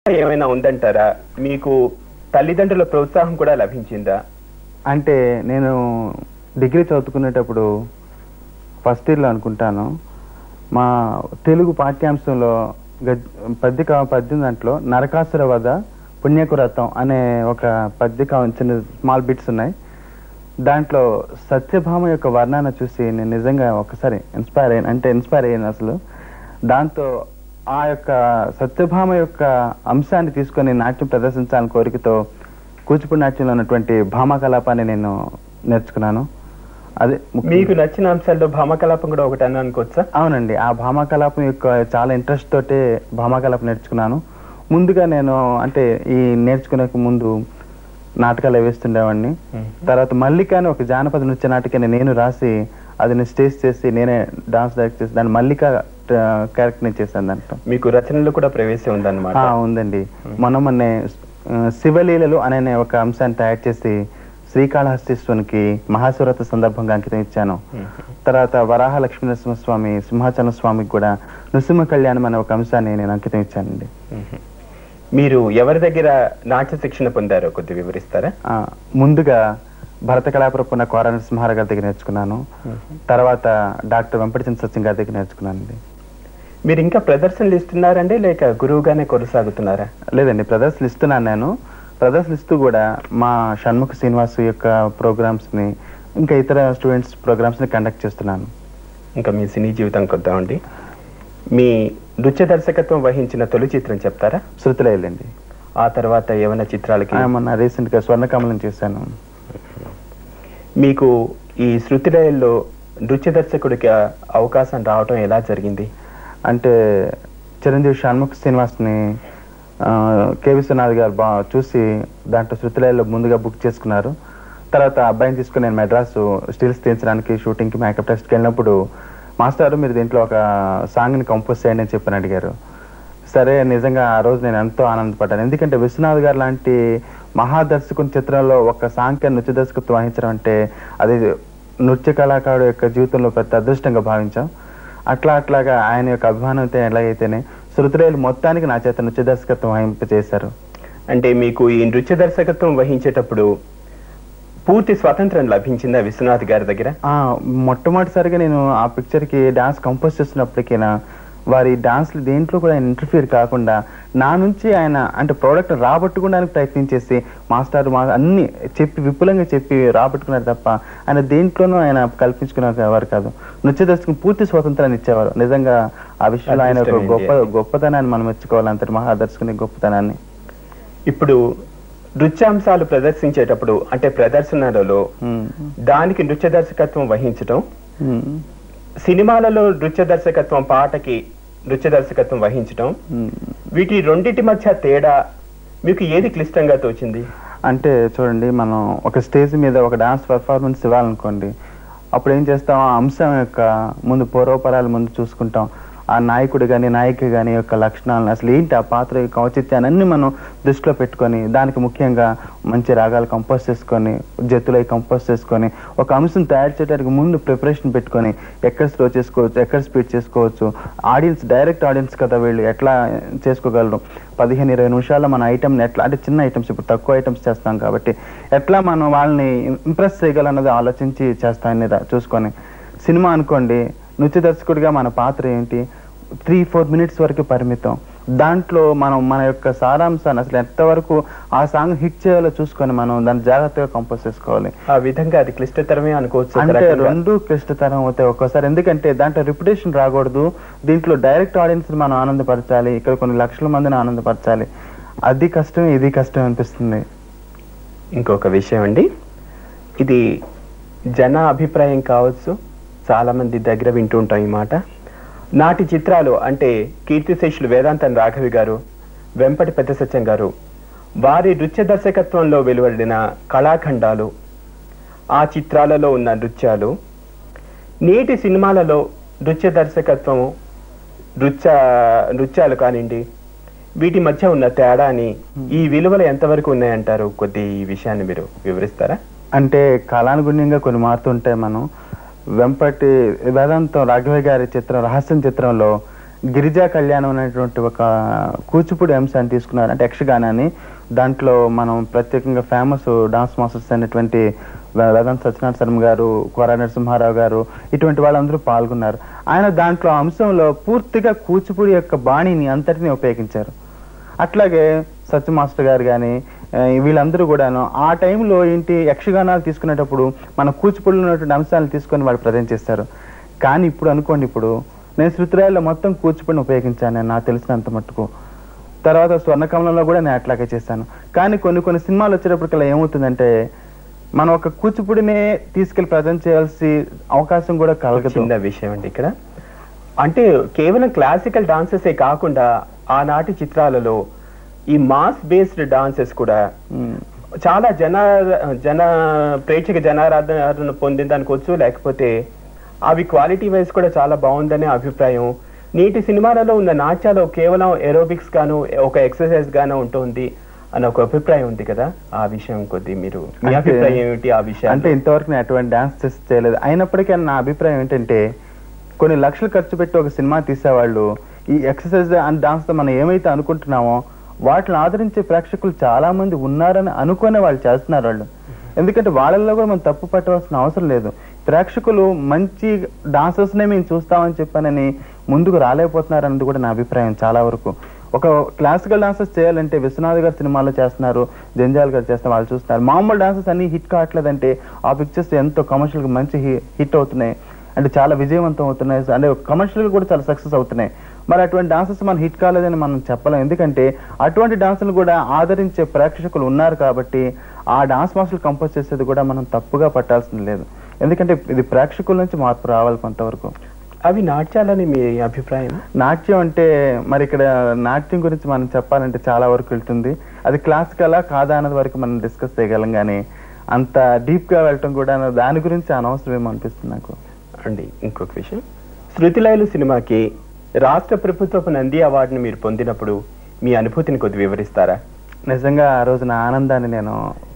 ఏమైనా ఉందంటారా మీకు తల్లిదండ్రుల ప్రోత్సాహం కూడా లభించిందా అంటే నేను డిగ్రీ చదువుకునేటప్పుడు ఫస్ట్ ఇయర్లో అనుకుంటాను మా తెలుగు పాఠ్యాంశంలో గద్ పద్య కా- పద్యం దాంట్లో నరకాసుర వధ పుణ్యకురతం అనే ఒక పద్య కా- చిన్న స్మాల్ బిట్స్ ఉన్నాయి దాంట్లో సత్యభామ యొక్క వర్ణన చూసి నేను నిజంగా ఒకసారి ఇన్స్పైర్ అయ్యాను అంటే ఇన్స్పైర్ అయ్యాను అసలు దాంతో ఆ యొక్క సత్యభామ యొక్క అంశాన్ని తీసుకొని నాట్యం ప్రదర్శించాలని కోరికతో కూచిపూడి నాట్యంలో ఉన్నటువంటి భామ కలాపాన్ని నేను నేర్చుకున్నాను అదే ముఖ్య- మీకు నచ్చిన అంశాల్లో భామకలాపం కూడా ఒకటి అని అనుకోవచ్చా అవునండి ఆ భామా కలాపం యొక్క చాలా ఇంట్రెస్ట్ తోటే భామా కలాపం నేర్చుకున్నాను ముందుగా నేను అంటే ఈ నేర్చుకునే ముందు నాటకాలు వేస్తుండేవాడిని తర్వాత మల్లిక అని ఒక జానపద నృత్య నాటికాన్ని నేను రాసి అది నేను స్టేజ్ చేసి నేనే డాన్స్ డైరెక్ట్ చేసి దాన్ని మల్లిక క్యారెక్టర్ నేను చేశాను దాంట్లో మీకు రచనలో కూడా ప్రవేశం ఉందన్నమాట ఆ, ఉందండి మొన్న మొన్నే ఆ, శివలీలలు అనే ఒక అంశాన్ని తయారు చేసి శ్రీకాళహస్తీశ్వరునికి మహాశివరాత్రి సందర్భంగా అంకితం ఇచ్చాను తర్వాత వరాహ లక్ష్మీ నరసింహస్వామి సింహాచల స్వామికి కూడా నృసింహ కళ్యాణం అనే ఒక అంశాన్ని నేను అంకితం ఇచ్చానండి మ్మ్. మీరు ఎవరి దగ్గర నాట్య శిక్షణ పొందారో కొద్ది వివరిస్తారా ఆ, ముందుగా భరత కళాపురపు ఉన్న కోర నరసింహారావు గారి దగ్గర నేర్చుకున్నాను తర్వాత డాక్టర్ వెంపటిచంద్ర సత్యం గారి దగ్గర నేర్చుకున్నానండి మీరు ఇంకా ప్రదర్శనలు ఇస్తున్నారండి లేక గురువుగానే కొనసాగుతున్నారా లేదండి ప్రదర్శనలు ఇస్తున్నాను నేను ప్రదర్శనలు ఇస్తూ కూడా మా షణ్ముఖ శ్రీనివాస్ యొక్క ప్రోగ్రామ్స్ ని ఇంకా ఇతర స్టూడెంట్స్ ప్రోగ్రామ్స్ ని కండక్ట్ చేస్తున్నాను ఇంకా మీ సినీ జీవితం కొద్దామండి మీ నృత్య దర్శకత్వం వహించిన తొలి చిత్రం చెప్తారా శృతిలో వెళ్ళండి ఆ తర్వాత ఏమైనా చిత్రాలకి ఆ, మొన్న రీసెంట్ గా స్వర్ణకమలం చేశాను మీకు ఈ శృతిలయంలో నృత్య దర్శకుడికి అవకాశం రావటం ఎలా జరిగింది అంటే చిరంజీవి షణ్ముఖ శ్రీనివాస్ని ఆ, కె విశ్వనాథ్ గారు బా చూసి దాంట్లో శృతిలయలో ముందుగా బుక్ చేసుకున్నారు తర్వాత అబ్బాయిని తీసుకుని నేను మెడ్రాస్ స్టిల్స్ తీయించడానికి షూటింగ్కి మేకప్ టెస్ట్కి వెళ్ళినప్పుడు మాస్టర్ మీరు దీంట్లో ఒక సాంగ్ని కంపోజ్ చేయండి అని చెప్పని అడిగారు సరే నిజంగా ఆ రోజు నేను ఎంతో ఆనందపడ్డాను ఎందుకంటే విశ్వనాథ్ గారు లాంటి మహాదర్శకుని చిత్రంలో ఒక సాంఖ్య నృత్య దర్శకత్వం వహించడం అంటే అది నృత్య కళాకారుడు యొక్క జీవితంలో పెద్ద అదృష్టంగా భావించాం అట్లా అట్లాగా ఆయన యొక్క అభిమానంతో ఎలాగైతేనే శృతిరేలు మొత్తానికి నా చేత నృత్య దర్శకత్వం వహింపజేశారు అంటే మీకు ఈ నృత్య దర్శకత్వం వహించేటప్పుడు పూర్తి స్వాతంత్రం లభించిందా విశ్వనాథ్ గారి దగ్గర ఆ, మొట్టమొదటిసారిగా నేను ఆ పిక్చర్ కి డాన్స్ కంపోజ్ చేస్తున్నప్పటికైనా వారి డాన్స్ దేంట్లో కూడా ఆయన ఇంటర్ఫియర్ కాకుండా నా నుంచి ఆయన అంటే ప్రోడక్ట్ రాబట్టుకోవడానికి ప్రయత్నించేసి మాస్టర్ మా అన్ని చెప్పి విపులంగా చెప్పి రాబట్టుకున్నారు తప్ప ఆయన దేంట్లోనూ ఆయన కల్పించుకునేవారు కాదు నృత్య దర్శకం పూర్తి స్వాతంత్రాన్ని ఇచ్చేవారు నిజంగా ఆ విషయంలో ఆయన ఒక అదృష్టం గొప్ప ఏంటి? గొప్పతనాన్ని మనం మెచ్చుకోవాలి అంతటి మహాదర్శకుని గొప్పతనాన్ని ఇప్పుడు నృత్యాంశాలు ప్రదర్శించేటప్పుడు అంటే ప్రదర్శనలలో ఉమ్. దానికి నృత్య దర్శకత్వం వహించటం ఉమ్. సినిమాలలో నృత్య దర్శకత్వం పాటకి నృత్య దర్శకత్వం వహించటం ఉమ్. వీటి రెండిటి మధ్య తేడా మీకు ఏది క్లిష్టంగా తోచింది అంటే చూడండి మనం ఒక స్టేజ్ మీద ఒక డాన్స్ పర్ఫార్మెన్స్ ఇవ్వాలనుకోండి అప్పుడు ఏం చేస్తాం ఆ అంశం యొక్క ముందు పూర్వపరాలు ముందు చూసుకుంటాం ఆ నాయకుడు కానీ నాయిక కానీ యొక్క లక్షణాలను అసలు ఏంటి ఆ పాత్ర యొక్క ఔచిత్యాన్ని అన్ని మనం దృష్టిలో పెట్టుకొని దానికి ముఖ్యంగా మంచి రాగాలు కంపోజ్ చేసుకొని జతులై కంపోజ్ చేసుకొని ఒక అంశం తయారు చేయడానికి ముందు ప్రిపరేషన్ పెట్టుకొని ఎక్కడ స్లో చేసుకోవచ్చు ఎక్కడ స్పీడ్ చేసుకోవచ్చు ఆడియన్స్ డైరెక్ట్ ఆడియన్స్ కదా వీళ్ళు ఎట్లా చేసుకోగలరు పదిహేను ఇరవై నిమిషాల్లో మన ఐటమ్ని ఎట్లా అంటే చిన్న ఐటమ్స్ ఇప్పుడు తక్కువ ఐటమ్స్ చేస్తాం కాబట్టి ఎట్లా మనం వాళ్ళని ఇంప్రెస్ చేయగలన్నది ఆలోచించి చేస్తామని రా- చూసుకొని సినిమా అనుకోండి నృత్య దర్శకుడిగా మన పాత్ర ఏంటి త్రీ ఫోర్ మినిట్స్ వరకు పరిమితం దాంట్లో మనం మన యొక్క సారాంశాన్ని అసలు ఎంతవరకు ఆ సాంగ్ హిట్ చేయాలో చూసుకొని మనం దాన్ని జాగ్రత్తగా కంపోజ్ చేసుకోవాలి ఆ విధంగా అది క్లిష్టతరమే అనుకోవచ్చు ఒక అంటే రకంగా. రెండు క్లిష్టతరం అవుతాయి ఒక్కోసారి ఎందుకంటే దాంట్లో రిప్యుటేషన్ రాకూడదు దీంట్లో డైరెక్ట్ ఆడియన్స్ మనం ఆనందపరచాలి ఇక్కడ కొన్ని లక్షల మందిని ఆనందపరచాలి అది కష్టం ఇది కష్టం అనిపిస్తుంది ఇంకొక విషయం అండి ఇది జన అభిప్రాయం కావచ్చు చాలా మంది దగ్గర వింటూ ఉంటాం ఈ మాట నాటి చిత్రాలు అంటే కీర్తిశేషులు వేదాంతం రాఘవి గారు వెంపటి పెద్ద సత్యం గారు వారి నృత్య దర్శకత్వంలో వెలువడిన కళాఖండాలు ఆ చిత్రాలలో ఉన్న నృత్యాలు నేటి సినిమాలలో నృత్య దర్శకత్వము నృత్య నృత్యాలు కానివ్వండి వీటి మధ్య ఉన్న తేడాని ఈ విలువలు ఎంతవరకు ఉన్నాయంటారు కొద్ది ఈ విషయాన్ని మీరు వివరిస్తారా అంటే కాలానుగుణ్యంగా కొన్ని మారుతుంటాయి మనం వెంపటి వేదాంతం రాఘవయ్య గారి చిత్రం రహస్యం చిత్రంలో గిరిజా కళ్యాణం అనేటువంటి ఒక కూచిపూడి అంశాన్ని తీసుకున్నారు అంటే యక్షగానాన్ని దాంట్లో మనం ప్రత్యేకంగా ఫేమస్ డాన్స్ మాస్టర్స్ అయినటువంటి వే- వేదాంత సత్యనారాయణ శర్మ గారు కోరా నరసింహారావు గారు ఇటువంటి వాళ్ళందరూ పాల్గొన్నారు ఆయన దాంట్లో అంశంలో పూర్తిగా కూచిపూడి యొక్క బాణిని అంతటిని ఉపయోగించారు అట్లాగే సత్య మాస్టర్ గారు కానీ వీళ్ళందరూ కూడాను ఆ టైంలో ఏంటి యక్షగానాలు తీసుకునేటప్పుడు మన కూచిపూడిలో ఉన్నటువంటి అంశాలను తీసుకొని వాళ్ళు ప్రజెంట్ చేస్తారు కానీ ఇప్పుడు అనుకోండి ఇప్పుడు నేను శృతిరాయల్లో మొత్తం కూచిపూడిని ఉపయోగించాను నేను నాకు తెలిసినంత మట్టుకు తర్వాత స్వర్ణకమలంలో కూడా నేను అట్లాగే చేశాను కానీ కొన్ని కొన్ని సినిమాలు వచ్చేటప్పటికల్లా ఏమవుతుందంటే మనం ఒక కూచిపూడినే తీసుకెళ్లి ప్రజెంట్ చేయాల్సి అవకాశం కూడా కలగదు చిన్న విషయం అండి ఇక్కడ అంటే కేవలం క్లాసికల్ డాన్సెసే కాకుండా ఆనాటి చిత్రాలలో ఈ మాస్ బేస్డ్ డాన్సెస్ కూడా ఉమ్. చాలా జన జన ప్రేక్షక జనారాధన పొందిన దానికొచ్చు లేకపోతే అవి క్వాలిటీ వైజ్ కూడా చాలా బాగుందనే అభిప్రాయం నేటి సినిమాలలో ఉన్న నాట్యాలు కేవలం ఎరోబిక్స్ గాను ఒక ఎక్సర్సైజ్ గాను ఉంటుంది అన్న ఒక అభిప్రాయం ఉంది కదా ఆ విషయం కొద్ది మీరు మీ అంటే- అభిప్రాయం ఏమిటి ఆ విషయం అంటే ఇంతవరకు నేను అటువంటి డాన్స్ టెస్ట్ చేయలేదు అయినప్పటికీ నా అభిప్రాయం ఏంటంటే కొన్ని లక్షలు ఖర్చు పెట్టి ఒక సినిమా తీసేవాళ్ళు ఈ ఎక్సర్సైజ్ అండ్ డాన్స్ తో మనం ఏమైతే అనుకుంటున్నామో వాటిని ఆదరించే ప్రేక్షకులు చాలా మంది ఉన్నారని అనుకునే వాళ్ళు చేస్తున్నారు వాళ్ళు ఎందుకంటే వాళ్ళల్లో కూడా మనం తప్పు పట్టవలసిన అవసరం లేదు ప్రేక్షకులు మంచి డాన్సర్స్ నే మేము చూస్తామని చెప్పానని ముందుకు రాలేకపోతున్నారు అన్నది కూడా నా అభిప్రాయం చాలా వరకు ఒక క్లాసికల్ డాన్సెస్ చేయాలంటే విశ్వనాథ్ గారు సినిమాలో చేస్తున్నారు జంజాల్ గారు చేస్తున్నారు వాళ్ళు చూస్తున్నారు మామూలు డాన్సెస్ అన్ని హిట్ కావట్లేదంటే ఆ పిక్చర్స్ ఎంతో కమర్షియల్ గా మంచి హిట్ అవుతున్నాయి అంటే చాలా విజయవంతం అవుతున్నాయి అంటే కమర్షియల్ గా కూడా చాలా సక్సెస్ అవుతున్నాయి మరి అటువంటి డాన్సెస్ మనం హిట్ కాలేదని మనం చెప్పలేం ఎందుకంటే అటువంటి డాన్సులు కూడా ఆదరించే ప్రేక్షకులు ఉన్నారు కాబట్టి ఆ డాన్స్ మాస్టర్లు కంపోజ్ చేసేది కూడా మనం తప్పుగా పట్టాల్సింది లేదు ఎందుకంటే ఇది ప్రేక్షకుల నుంచి మార్పు రావాలి కొంతవరకు అవి నాట్యాలని మీ అభిప్రాయం నాట్యం అంటే మరి ఇక్కడ నాట్యం గురించి మనం చెప్పాలంటే చాలా వరకు వెళ్తుంది అది క్లాసికలా కాదా అన్నది వరకు మనం డిస్కస్ చేయగలం కానీ అంత డీప్ గా వెళ్ళటం కూడా దాని గురించి అనవసరం ఏమో అనిపిస్తుంది నాకు అండి ఇంకొక విషయం శృతిలయలు సినిమాకి రాష్ట్ర ప్రభుత్వపు నంది అవార్డుని మీరు పొందినప్పుడు మీ అనుభూతిని కొద్ది వివరిస్తారా నిజంగా ఆ రోజు నా ఆనందాన్ని నేను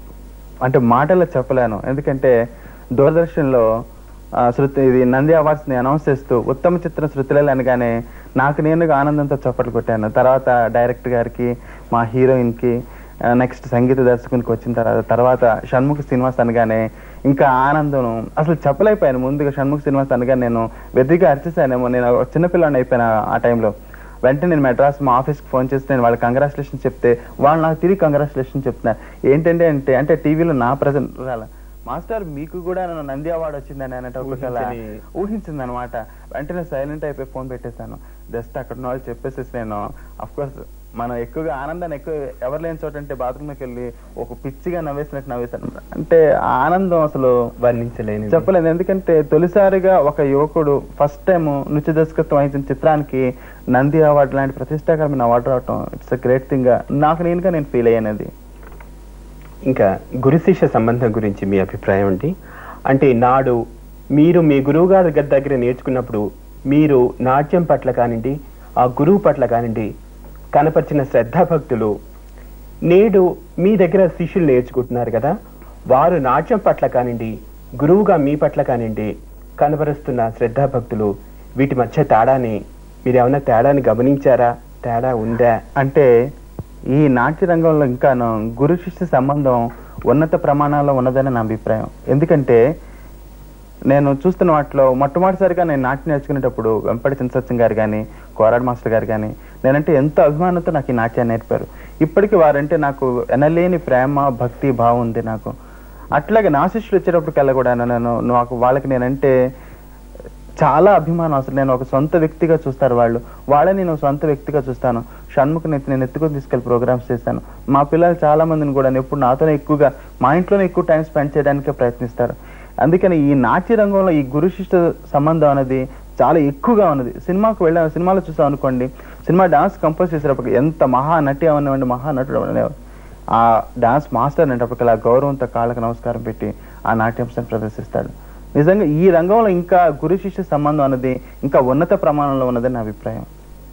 అంటే మాటల్లో చెప్పలేను ఎందుకంటే దూరదర్శన్లో ఆ, శృతి ఇది నంది అవార్డ్స్ ని అనౌన్స్ చేస్తూ ఉత్తమ చిత్రం శృతిలేలు అనగానే నాకు నేనుగా ఆనందంతో చప్పట్లు కొట్టాను తర్వాత డైరెక్టర్ గారికి మా హీరోయిన్ కి నెక్స్ట్ సంగీత దర్శకునికి వచ్చిన తర్వాత తర్వాత షణ్ముఖ శ్రీనివాస్ అనగానే ఇంకా ఆనందం అసలు చెప్పలేకపోయాను ముందుగా షణ్ముఖ శ్రీనివాస్ అనగానే నేను వెతిగా అరిచేసానేమో నేను ఒక చిన్నపిల్లని అయిపోయాను ఆ- ఆ టైంలో వెంటనే నేను మెడ్రాస్ మా ఆఫీస్కి ఫోన్ చేస్తే నేను వాళ్ళకి కంగ్రాచులేషన్ చెప్తే వాళ్ళు నాకు తిరిగి కంగ్రాచులేషన్ చెప్తున్నారు ఏంటంటే అంటే అంటే టీవీలో నా ప్రజెంట్ రాల మాస్టర్ మీకు కూడా నన్ను నంది అవార్డు వచ్చిందని అనేట ఊహించని- ఊహించింది అనమాట వెంటనే సైలెంట్ అయిపోయి ఫోన్ పెట్టేశాను జస్ట్ అక్కడ ఉన్న వాళ్ళు చెప్పేసేసి నేను అఫ్ కోర్స్ మనం ఎక్కువగా ఆనందాన్ని ఎక్కువ ఎవరు లేని చోట అంటే బాత్రూమ్కి వెళ్ళి ఒక పిచ్చిగా నవ్వేసినట్టు నవ్వేశాను అంటే ఆ ఆనందం అసలు వర్ణించలేని చెప్పలేదు ఎందుకంటే తొలిసారిగా ఒక యువకుడు ఫస్ట్ టైం నృత్య దర్శకత్వం వహించిన చిత్రానికి నంది అవార్డు లాంటి ప్రతిష్టాకరమైన అవార్డు రావటం ఇట్స్ అ గ్రేట్ థింగ్ గా నాకు నేనుగా నేను ఫీల్ అయ్యానది ఇంకా గురు శిష్య సంబంధం గురించి మీ అభిప్రాయం అండి అంటే నాడు మీరు మీ గురువు గారి దగ్గర దగ్గర నేర్చుకున్నప్పుడు మీరు నాట్యం పట్ల కానివ్వండి ఆ గురువు పట్ల కానివ్వండి కనపరిచిన శ్రద్ధాభక్తులు నేడు మీ దగ్గర శిష్యులు నేర్చుకుంటున్నారు కదా వారు నాట్యం పట్ల కానివ్వండి గురువుగా మీ పట్ల కానివ్వండి కనబరుస్తున్న శ్రద్ధాభక్తులు వీటి మధ్య తేడాని మీరు ఏమైనా తేడాని గమనించారా తేడా ఉందా అంటే ఈ నాట్య రంగంలో ఇంకాను గురు శిష్య సంబంధం ఉన్నత ప్రమాణాల్లో ఉన్నదని నా అభిప్రాయం ఎందుకంటే నేను చూస్తున్న వాటిలో మొట్టమొదటిసారిగా నేను నాట్యం నేర్చుకునేటప్పుడు వెంపటి చిన్నసత్యం గారు కానీ కోరాడు మాస్టర్ గారు కానీ నేనంటే ఎంతో అభిమానంతో నాకు ఈ నాట్యాన్ని నేర్పారు ఇప్పటికీ వారంటే నాకు ఎనలేని ప్రేమ భక్తి భావం ఉంది నాకు అట్లాగే నా శిష్యులు వచ్చేటప్పటికల్లా కూడా నేను నాకు వాళ్ళకి నేనంటే చాలా అభిమానం అసలు నేను ఒక సొంత వ్యక్తిగా చూస్తారు వాళ్ళు వాళ్ళని నేను సొంత వ్యక్తిగా చూస్తాను షణ్ముఖని ఎత్తి- నేను ఎత్తుకొని తీసుకెళ్లి ప్రోగ్రామ్స్ చేస్తాను మా పిల్లలు చాలా మందిని కూడా ఎప్పుడు నాతోనే ఎక్కువగా మా ఇంట్లోనే ఎక్కువ టైం స్పెండ్ చేయడానికే ప్రయత్నిస్తారు అందుకని ఈ నాట్య రంగంలో ఈ గురు శిష్య సంబంధం అనేది చాలా ఎక్కువగా ఉన్నది సినిమాకు వెళ్ళాం సినిమాలో చూసాం అనుకోండి సినిమా డాన్స్ కంపోజ్ చేసేటప్పుడు ఎంత మహా నటి అవనివ్వండి మహా నటుడు అవనివ్వండి ఆ డాన్స్ మాస్టర్ అనేటప్పటికి అలా గౌరవంతో కాళ్ళకు నమస్కారం పెట్టి ఆ నాట్యాంశాన్ని ప్రదర్శిస్తాడు నిజంగా ఈ రంగంలో ఇంకా గురు శిష్య సంబంధం అనేది ఇంకా ఉన్నత ప్రమాణంలో ఉన్నదని నా అభిప్రాయం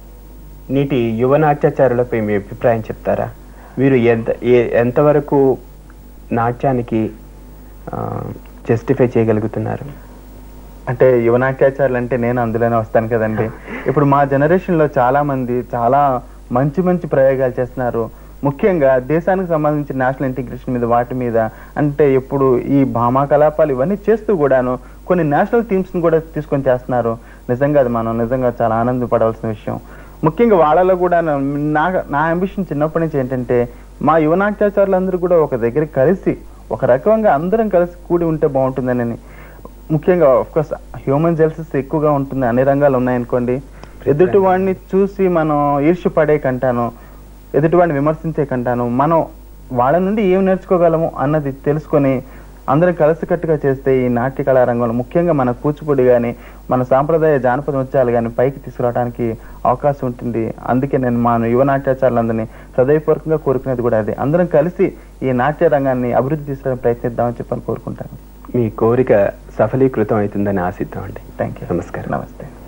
నీటి యువ నాట్యాచారులపై మీ అభిప్రాయం చెప్తారా వీరు ఎంత ఏ- ఎంతవరకు నాట్యానికి జస్టిఫై చేయగలుగుతున్నారు అంటే యువనాట్యాచారులు అంటే నేను అందులోనే వస్తాను కదండి ఇప్పుడు మా జనరేషన్ లో చాలా మంది చాలా మంచి మంచి ప్రయోగాలు చేస్తున్నారు ముఖ్యంగా దేశానికి సంబంధించిన నేషనల్ ఇంటిగ్రేషన్ మీద వాటి మీద అంటే ఇప్పుడు ఈ భామా కలాపాలు ఇవన్నీ చేస్తూ కూడాను కొన్ని నేషనల్ థీమ్స్ ని కూడా తీసుకొని చేస్తున్నారు నిజంగా అది మనం నిజంగా చాలా ఆనందపడవలసిన విషయం ముఖ్యంగా వాళ్ళలో కూడా నా నా అంబిషన్ చిన్నప్పటి నుంచి ఏంటంటే మా యువనాట్యాచారులందరూ కూడా ఒక దగ్గర కలిసి ఒక రకంగా అందరం కలిసి కూడి ఉంటే బాగుంటుందని ముఖ్యంగా కోర్స్ హ్యూమన్ జెల్సెస్ ఎక్కువగా ఉంటుంది అన్ని రంగాలు ఉన్నాయనుకోండి ఎదుటి వాడిని చూసి మనం ఈర్ష్య పడే కంటాను ఎదుటి వాడిని విమర్శించే కంటాను మనం వాళ్ళ నుండి ఏం నేర్చుకోగలము అన్నది తెలుసుకొని అందరం కలిసికట్టుగా చేస్తే ఈ నాట్య కళారంగంలో ముఖ్యంగా మన కూచిపూడి కానీ మన సాంప్రదాయ జానపద నృత్యాలు కానీ పైకి తీసుకురావడానికి అవకాశం ఉంటుంది అందుకే నేను మా యువ నాట్యాచారులందరినీ హృదయపూర్వకంగా కోరుకునేది కూడా అదే అందరం కలిసి ఈ నాట్య రంగాన్ని అభివృద్ధి తీసుకురావడానికి ప్రయత్నిద్దామని చెప్పని కోరుకుంటాను మీ కోరిక సఫలీకృతం అవుతుందని ఆశిద్దామండి థ్యాంక్ యూ నమస్కారం నమస్తే